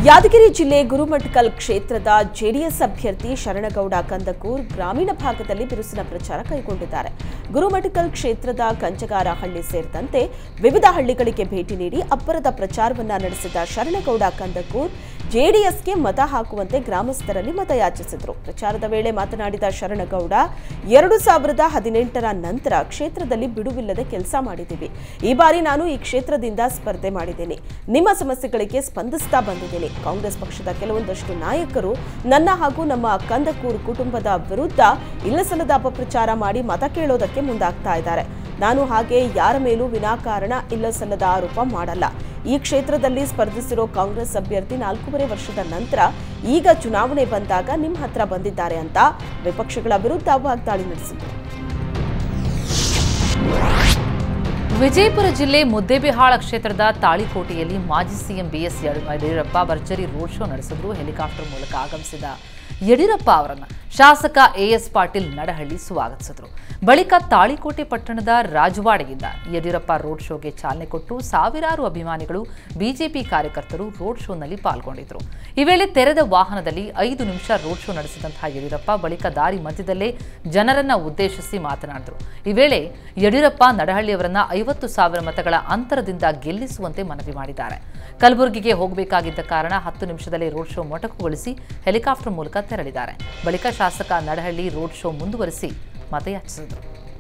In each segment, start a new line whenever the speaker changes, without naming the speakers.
ಯಾದಗಿರಿ ಜಿಲ್ಲೆ ಗುರುಮಠಕಲ್ ಕ್ಷೇತ್ರದ ಜೆಡಿಎಸ್ ಅಭ್ಯರ್ಥಿ ಶರಣಗೌಡ ಕಂದಕೂರ್ ಗ್ರಾಮೀಣ ಭಾಗದಲ್ಲಿ ಬಿರುಸಿನ ಪ್ರಚಾರ ಕೈಗೊಂಡಿದ್ದಾರೆ ಗುರುಮಠಕಲ್ ಕ್ಷೇತ್ರದ ಕಂಚಗಾರ ಹಳ್ಳಿ ಸೇರಿದಂತೆ ವಿವಿಧ ಹಳ್ಳಿಗಳಿಗೆ ಭೇಟಿ ನೀಡಿ ಅಬ್ಬರದ ಪ್ರಚಾರವನ್ನ ನಡೆಸಿದ ಶರಣಗೌಡ ಕಂದಕೂರ್ ಜೆಡಿಎಸ್ಗೆ ಮತ ಹಾಕುವಂತೆ ಗ್ರಾಮಸ್ಥರಲ್ಲಿ ಮತಯಾಚಿಸಿದರು ಪ್ರಚಾರದ ವೇಳೆ ಮಾತನಾಡಿದ ಶರಣಗೌಡ ಎರಡು ಸಾವಿರದ ಹದಿನೆಂಟರ ನಂತರ ಕ್ಷೇತ್ರದಲ್ಲಿ ಬಿಡುವಿಲ್ಲದೆ ಕೆಲಸ ಮಾಡಿದ್ದೀವಿ ಈ ಬಾರಿ ನಾನು ಈ ಕ್ಷೇತ್ರದಿಂದ ಸ್ಪರ್ಧೆ ಮಾಡಿದ್ದೇನೆ ನಿಮ್ಮ ಸಮಸ್ಯೆಗಳಿಗೆ ಸ್ಪಂದಿಸ್ತಾ ಬಂದಿದ್ದೇನೆ ಕಾಂಗ್ರೆಸ್ ಪಕ್ಷದ ಕೆಲವೊಂದಷ್ಟು ನಾಯಕರು ನನ್ನ ಹಾಗೂ ನಮ್ಮ ಕಂದಕೂರು ಕುಟುಂಬದ ವಿರುದ್ಧ ಇಲ್ಲಸಲ್ಲದ ಅಪಪ್ರಚಾರ ಮಾಡಿ ಮತ ಕೇಳೋದಕ್ಕೆ ಮುಂದಾಗ್ತಾ ಇದ್ದಾರೆ ನಾನು ಹಾಗೆ ಯಾರ ಮೇಲೂ ವಿನಾಕಾರಣ ಇಲ್ಲಸಲ್ಲದ ಆರೋಪ ಮಾಡಲ್ಲ ಈ ಕ್ಷೇತ್ರದಲ್ಲಿ ಸ್ಪರ್ಧಿಸಿರೋ ಕಾಂಗ್ರೆಸ್ ಅಭ್ಯರ್ಥಿ ನಾಲ್ಕೂವರೆ ವರ್ಷದ ನಂತರ ಈಗ ಚುನಾವಣೆ ಬಂದಾಗ ನಿಮ್ಮ ಹತ್ರ ಬಂದಿದ್ದಾರೆ ಅಂತ ವಿಪಕ್ಷಗಳ ವಿರುದ್ಧ ವಾಗ್ದಾಳಿ ನಡೆಸಿದರು
ವಿಜಯಪುರ ಜಿಲ್ಲೆ ಮುದ್ದೇಬಿಹಾಳ ಕ್ಷೇತ್ರದ ತಾಳಿಕೋಟೆಯಲ್ಲಿ ಮಾಜಿ ಸಿಎಂ ಬಿಎಸ್ ಯಡಿಯೂರಪ್ಪ ಭರ್ಜರಿ ರೋಡ್ ಶೋ ನಡೆಸಿದ್ರು ಹೆಲಿಕಾಪ್ಟರ್ ಮೂಲಕ ಆಗಮಿಸಿದ ಯಡಿಯೂರಪ್ಪ ಅವರನ್ನ ಶಾಸಕ ಎಎಸ್ ಪಾಟೀಲ್ ನಡಹಳ್ಳಿ ಸ್ವಾಗತಿಸಿದ್ರು ಬಳಿಕ ತಾಳಿಕೋಟೆ ಪಟ್ಟಣದ ರಾಜವಾಡೆಯಿಂದ ಯಡಿಯೂರಪ್ಪ ರೋಡ್ ಶೋಗೆ ಚಾಲನೆ ಕೊಟ್ಟು ಸಾವಿರಾರು ಅಭಿಮಾನಿಗಳು ಬಿಜೆಪಿ ಕಾರ್ಯಕರ್ತರು ರೋಡ್ ಶೋನಲ್ಲಿ ಪಾಲ್ಗೊಂಡಿದ್ರು ಈ ವೇಳೆ ತೆರೆದ ವಾಹನದಲ್ಲಿ ಐದು ನಿಮಿಷ ರೋಡ್ ಶೋ ನಡೆಸಿದಂತಹ ಯಡಿಯೂರಪ್ಪ ಬಳಿಕ ದಾರಿ ಮಧ್ಯದಲ್ಲೇ ಜನರನ್ನ ಉದ್ದೇಶಿಸಿ ಮಾತನಾಡಿದ್ರು ಈ ವೇಳೆ ಯಡಿಯೂರಪ್ಪ ನಡಹಳ್ಳಿಯವರನ್ನ ಐವತ್ತು ಸಾವಿರ ಮತಗಳ ಅಂತರದಿಂದ ಗೆಲ್ಲಿಸುವಂತೆ ಮನವಿ ಮಾಡಿದ್ದಾರೆ ಕಲಬುರಗಿಗೆ ಹೋಗಬೇಕಾಗಿದ್ದ ಕಾರಣ ಹತ್ತು ನಿಮಿಷದಲ್ಲೇ ರೋಡ್ ಶೋ ಮೊಟಕುಗೊಳಿಸಿ ಹೆಲಿಕಾಪ್ಟರ್ ಮೂಲಕ ತೆರಳಿದ್ದಾರೆ ಬಳಿಕ ಶಾಸಕ ನಡಹಳ್ಳಿ ರೋಡ್ ಶೋ ಮುಂದುವರಿಸಿ ಮತಯಾಚಿಸಿದರು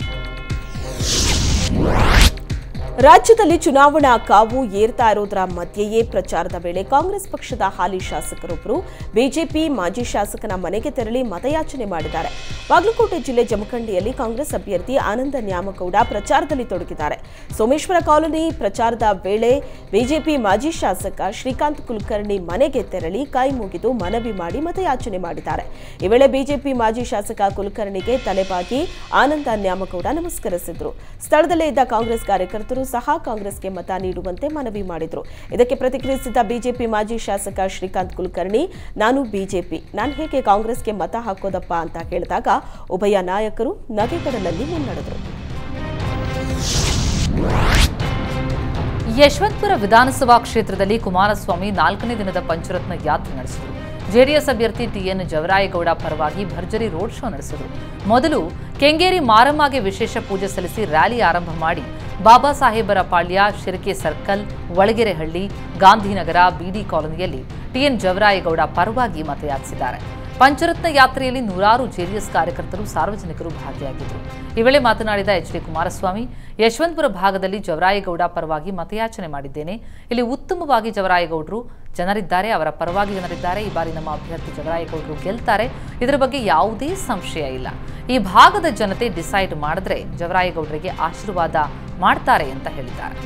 ರಾಜ್ಯದಲ್ಲಿ ಚುನಾವಣಾ ಕಾವು ಏರ್ತಾ ಇರೋದರ ಮಧ್ಯೆಯೇ ಪ್ರಚಾರದ ವೇಳೆ ಕಾಂಗ್ರೆಸ್ ಪಕ್ಷದ ಹಾಲಿ ಶಾಸಕರೊಬ್ಬರು ಬಿಜೆಪಿ ಮಾಜಿ ಶಾಸಕನ ಮನೆಗೆ ತೆರಳಿ ಮತಯಾಚನೆ ಮಾಡಿದ್ದಾರೆ ಬಾಗಲಕೋಟೆ ಜಿಲ್ಲೆ ಜಮಖಂಡಿಯಲ್ಲಿ ಕಾಂಗ್ರೆಸ್ ಅಭ್ಯರ್ಥಿ ಆನಂದ ನ್ಯಾಮಗೌಡ ಪ್ರಚಾರದಲ್ಲಿ ತೊಡಗಿದ್ದಾರೆ ಸೋಮೇಶ್ವರ ಕಾಲೋನಿ ಪ್ರಚಾರದ ವೇಳೆ ಬಿಜೆಪಿ ಮಾಜಿ ಶಾಸಕ ಶ್ರೀಕಾಂತ್ ಕುಲಕರ್ಣಿ ಮನೆಗೆ ತೆರಳಿ ಕೈ ಮುಗಿದು ಮನವಿ ಮಾಡಿ ಮತಯಾಚನೆ ಮಾಡಿದ್ದಾರೆ ಈ ವೇಳೆ ಬಿಜೆಪಿ ಮಾಜಿ ಶಾಸಕ ಕುಲಕರ್ಣಿಗೆ ತಲೆಬಾಗಿ ಆನಂದ ನ್ಯಾಮಗೌಡ ನಮಸ್ಕರಿಸಿದ್ರು ಸ್ಥಳದಲ್ಲೇ ಇದ್ದ ಕಾಂಗ್ರೆಸ್ ಕಾರ್ಯಕರ್ತರು ಸಹ ಕಾಂಗ್ರೆಸ್ಗೆ ಮತ ನೀಡುವಂತೆ ಮನವಿ ಮಾಡಿದ್ರು ಇದಕ್ಕೆ ಪ್ರತಿಕ್ರಿಯಿಸಿದ ಬಿಜೆಪಿ ಮಾಜಿ ಶಾಸಕ ಶ್ರೀಕಾಂತ್ ಕುಲಕರ್ಣಿ ನಾನು ಬಿಜೆಪಿ ನಾನು ಹೇಗೆ ಕಾಂಗ್ರೆಸ್ಗೆ ಮತ ಹಾಕೋದಪ್ಪ ಅಂತ ಹೇಳಿದಾಗ ಉಭಯ ನಾಯಕರು ನಗೆಗಡಲಲ್ಲಿ ಮುನ್ನಡೆದರು
ಯಶವಂತಪುರ ವಿಧಾನಸಭಾ ಕ್ಷೇತ್ರದಲ್ಲಿ ಕುಮಾರಸ್ವಾಮಿ ನಾಲ್ಕನೇ ದಿನದ ಪಂಚರತ್ನ ಯಾತ್ರೆ ನಡೆಸಿದರು ಜೆಡಿಎಸ್ ಅಭ್ಯರ್ಥಿ ಟಿಎನ್ ಜವರಾಯಗೌಡ ಪರವಾಗಿ ಭರ್ಜರಿ ರೋಡ್ ಶೋ ನಡೆಸಿದರು ಮೊದಲು ಕೆಂಗೇರಿ ಮಾರಮ್ಮಗೆ ವಿಶೇಷ ಪೂಜೆ ಸಲ್ಲಿಸಿ ರ್ಯಾಲಿ ಆರಂಭ ಮಾಡಿ ಬಾಬಾ ಸಾಹೇಬರ ಪಾಳ್ಯ ಶಿರಕೆ ಸರ್ಕಲ್ ಒಳಗೆರೆಹಳ್ಳಿ ಗಾಂಧಿನಗರ ಬಿಡಿ ಕಾಲೋನಿಯಲ್ಲಿ ಟಿಎನ್ ಜವರಾಯಗೌಡ ಪರವಾಗಿ ಮತಯಾಚಿಸಿದ್ದಾರೆ ಪಂಚರತ್ನ ಯಾತ್ರೆಯಲ್ಲಿ ನೂರಾರು ಜೆಡಿಎಸ್ ಕಾರ್ಯಕರ್ತರು ಸಾರ್ವಜನಿಕರು ಭಾಗಿಯಾಗಿದ್ದರು ಈ ವೇಳೆ ಮಾತನಾಡಿದ ಎಚ್ ಡಿ ಕುಮಾರಸ್ವಾಮಿ ಯಶವಂತಪುರ ಭಾಗದಲ್ಲಿ ಜವರಾಯಗೌಡ ಪರವಾಗಿ ಮತಯಾಚನೆ ಮಾಡಿದ್ದೇನೆ ಇಲ್ಲಿ ಉತ್ತಮವಾಗಿ ಜವರಾಯಗೌಡರು ಜನರಿದ್ದಾರೆ ಅವರ ಪರವಾಗಿ ಜನರಿದ್ದಾರೆ ಈ ಬಾರಿ ನಮ್ಮ ಅಭ್ಯರ್ಥಿ ಜವರಾಯಗೌಡರು ಗೆಲ್ತಾರೆ ಇದರ ಬಗ್ಗೆ ಯಾವುದೇ ಸಂಶಯ ಇಲ್ಲ ಈ ಭಾಗದ ಜನತೆ ಡಿಸೈಡ್ ಮಾಡಿದ್ರೆ ಜವರಾಯಗೌಡರಿಗೆ ಆಶೀರ್ವಾದ ಮಾಡ್ತಾರೆ ಅಂತ ಹೇಳಿದ್ದಾರೆ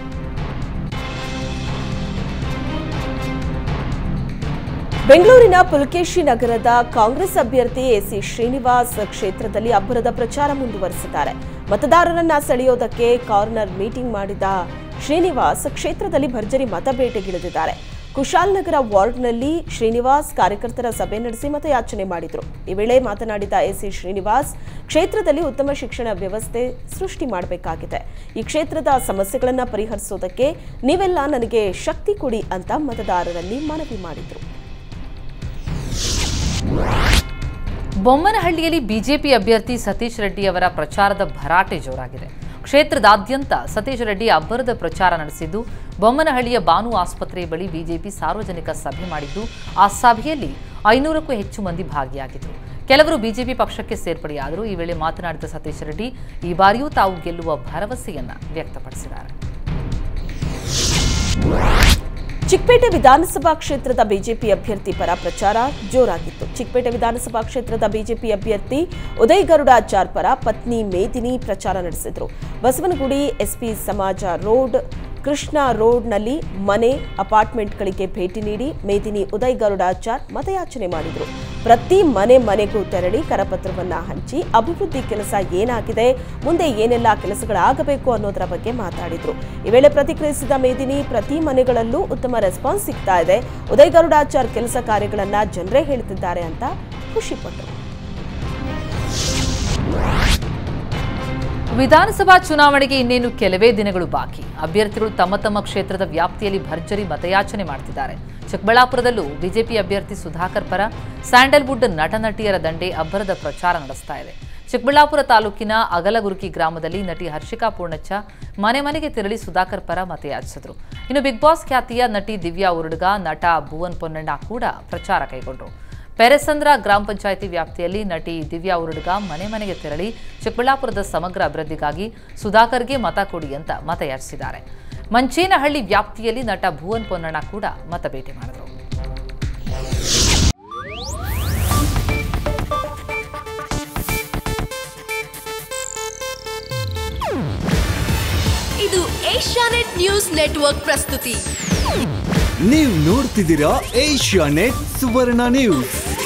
ಬೆಂಗಳೂರಿನ ಪುಲಕೇಶಿ ನಗರದ ಕಾಂಗ್ರೆಸ್ ಅಭ್ಯರ್ಥಿ ಎಸಿ ಶ್ರೀನಿವಾಸ್ ಕ್ಷೇತ್ರದಲ್ಲಿ ಅಬ್ಬರದ ಪ್ರಚಾರ ಮುಂದುವರೆಸಿದ್ದಾರೆ ಮತದಾರರನ್ನ ಸೆಳೆಯೋದಕ್ಕೆ ಕಾರ್ನರ್ ಮೀಟಿಂಗ್ ಮಾಡಿದ ಶ್ರೀನಿವಾಸ್ ಕ್ಷೇತ್ರದಲ್ಲಿ ಭರ್ಜರಿ ಮತಬೇಟೆಗಿಳಿದಿದ್ದಾರೆ ಕುಶಾಲ್ನಗರ ವಾರ್ಡ್ನಲ್ಲಿ ಶ್ರೀನಿವಾಸ್ ಕಾರ್ಯಕರ್ತರ ಸಭೆ ನಡೆಸಿ ಮತಯಾಚನೆ ಮಾಡಿದರು ಈ ವೇಳೆ ಮಾತನಾಡಿದ ಎಸಿ ಶ್ರೀನಿವಾಸ್ ಕ್ಷೇತ್ರದಲ್ಲಿ ಉತ್ತಮ ಶಿಕ್ಷಣ ವ್ಯವಸ್ಥೆ ಸೃಷ್ಟಿ ಮಾಡಬೇಕಾಗಿದೆ ಈ ಕ್ಷೇತ್ರದ ಸಮಸ್ಯೆಗಳನ್ನು ಪರಿಹರಿಸೋದಕ್ಕೆ ನೀವೆಲ್ಲ ನನಗೆ ಶಕ್ತಿ ಕೊಡಿ ಅಂತ ಮತದಾರರಲ್ಲಿ ಮನವಿ ಮಾಡಿದರು
ಬೊಮ್ಮನಹಳ್ಳಿಯಲ್ಲಿ ಬಿಜೆಪಿ ಅಭ್ಯರ್ಥಿ ಸತೀಶ್ ರೆಡ್ಡಿ ಅವರ ಪ್ರಚಾರದ ಭರಾಟೆ ಜೋರಾಗಿದೆ ಕ್ಷೇತ್ರದಾದ್ಯಂತ ಸತೀಶ್ ರೆಡ್ಡಿ ಅಬ್ಬರದ ಪ್ರಚಾರ ನಡೆಸಿದ್ದು ಬೊಮ್ಮನಹಳ್ಳಿಯ ಬಾನು ಆಸ್ಪತ್ರೆ ಬಳಿ ಬಿಜೆಪಿ ಸಾರ್ವಜನಿಕ ಸಭೆ ಮಾಡಿದ್ದು ಆ ಸಭೆಯಲ್ಲಿ ಐನೂರಕ್ಕೂ ಹೆಚ್ಚು ಮಂದಿ ಭಾಗಿಯಾಗಿದ್ದರು ಕೆಲವರು ಬಿಜೆಪಿ ಪಕ್ಷಕ್ಕೆ ಸೇರ್ಪಡೆಯಾದರು ಈ ವೇಳೆ ಮಾತನಾಡಿದ ಸತೀಶ್ ರೆಡ್ಡಿ ಈ ಬಾರಿಯೂ ತಾವು ಗೆಲ್ಲುವ ಭರವಸೆಯನ್ನ ವ್ಯಕ್ತಪಡಿಸಿದ್ದಾರೆ
ಚಿಕ್ಕಪೇಟೆ ವಿಧಾನಸಭಾ ಕ್ಷೇತ್ರದ ಬಿಜೆಪಿ ಅಭ್ಯರ್ಥಿ ಪರ ಪ್ರಚಾರ ಜೋರಾಗಿತ್ತು ಚಿಕ್ಕಪೇಟೆ ವಿಧಾನಸಭಾ ಕ್ಷೇತ್ರದ ಬಿಜೆಪಿ ಅಭ್ಯರ್ಥಿ ಉದಯ್ ಗರುಡಾಚಾರ್ ಪರ ಪತ್ನಿ ಮೇದಿನಿ ಪ್ರಚಾರ ನಡೆಸಿದರು ಬಸವನಗುಡಿ ಎಸ್ಪಿ ಸಮಾಜ ರೋಡ್ ಕೃಷ್ಣ ರೋಡ್ನಲ್ಲಿ ಮನೆ ಅಪಾರ್ಟ್ಮೆಂಟ್ಗಳಿಗೆ ಭೇಟಿ ನೀಡಿ ಮೇದಿನಿ ಉದಯ್ ಗರುಡಾಚಾರ್ ಮತಯಾಚನೆ ಮಾಡಿದರು ಪ್ರತಿ ಮನೆ ಮನೆಗೂ ತೆರಳಿ ಕರಪತ್ರವನ್ನ ಹಂಚಿ ಅಭಿವೃದ್ಧಿ ಕೆಲಸ ಏನಾಗಿದೆ ಮುಂದೆ ಏನೆಲ್ಲ ಕೆಲಸಗಳಾಗಬೇಕು ಅನ್ನೋದರ ಬಗ್ಗೆ ಮಾತಾಡಿದ್ರು ಈ ವೇಳೆ ಪ್ರತಿಕ್ರಿಯಿಸಿದ ಮೇದಿನಿ ಪ್ರತಿ ಮನೆಗಳಲ್ಲೂ ಉತ್ತಮ ರೆಸ್ಪಾನ್ಸ್ ಸಿಗ್ತಾ ಇದೆ ಉದಯ್ ಗರುಡಾಚಾರ್ ಕೆಲಸ ಕಾರ್ಯಗಳನ್ನ ಜನರೇ ಹೇಳ್ತಿದ್ದಾರೆ ಅಂತ ಖುಷಿಪಟ್ಟರು
ವಿಧಾನಸಭಾ ಚುನಾವಣೆಗೆ ಇನ್ನೇನು ಕೆಲವೇ ದಿನಗಳು ಬಾಕಿ ಅಭ್ಯರ್ಥಿಗಳು ತಮ್ಮ ತಮ್ಮ ಕ್ಷೇತ್ರದ ವ್ಯಾಪ್ತಿಯಲ್ಲಿ ಭರ್ಜರಿ ಮತಯಾಚನೆ ಮಾಡ್ತಿದ್ದಾರೆ ಚಿಕ್ಕಬಳ್ಳಾಪುರದಲ್ಲೂ ಬಿಜೆಪಿ ಅಭ್ಯರ್ಥಿ ಸುಧಾಕರ್ ಪರ ಸ್ಯಾಂಡಲ್ವುಡ್ ನಟ ನಟಿಯರ ದಂಡೆ ಅಬ್ಬರದ ಪ್ರಚಾರ ನಡೆಸ್ತಾ ಇದೆ ಚಿಕ್ಕಬಳ್ಳಾಪುರ ತಾಲೂಕಿನ ಅಗಲಗುರುಕಿ ಗ್ರಾಮದಲ್ಲಿ ನಟಿ ಹರ್ಷಿಕಾ ಪೂರ್ಣಚ್ಚ ಮನೆ ಮನೆಗೆ ತೆರಳಿ ಸುಧಾಕರ್ ಪರ ಮತಯಾಚಿಸಿದ್ರು ಇನ್ನು ಬಿಗ್ ಬಾಸ್ ಖ್ಯಾತಿಯ ನಟಿ ದಿವ್ಯಾ ಉರುಡ್ಗ ನಟ ಭುವನ್ ಪೊನ್ನಣ್ಣ ಕೂಡ ಪ್ರಚಾರ ಕೈಗೊಂಡರು ಪೆರೆಸಂದ್ರ ಗ್ರಾಮ ಪಂಚಾಯಿತಿ ವ್ಯಾಪ್ತಿಯಲ್ಲಿ ನಟಿ ದಿವ್ಯಾ ಉರುಡ್ಗ ಮನೆ ಮನೆಗೆ ತೆರಳಿ ಚಿಕ್ಕಬಳ್ಳಾಪುರದ ಸಮಗ್ರ ಅಭಿವೃದ್ಧಿಗಾಗಿ ಸುಧಾಕರ್ಗೆ ಮತ ಕೊಡಿ ಅಂತ ಮತಯಾಚಿಸಿದ್ದಾರೆ ಮಂಚೇನಹಳ್ಳಿ ವ್ಯಾಪ್ತಿಯಲ್ಲಿ ನಟ ಭುವನ್ ಪೊನ್ನಣ್ಣ ಕೂಡ ಮತ ಭೇಟಿ ಮಾಡಿದರು
ಇದು ಏಷ್ಯಾನೆಟ್ ನ್ಯೂಸ್ ನೆಟ್ವರ್ಕ್ ಪ್ರಸ್ತುತಿ
ನೀವು ನೋಡ್ತಿದ್ದೀರಾ ಏಷ್ಯಾ ನೆಟ್ ಸುವರ್ಣ ನ್ಯೂಸ್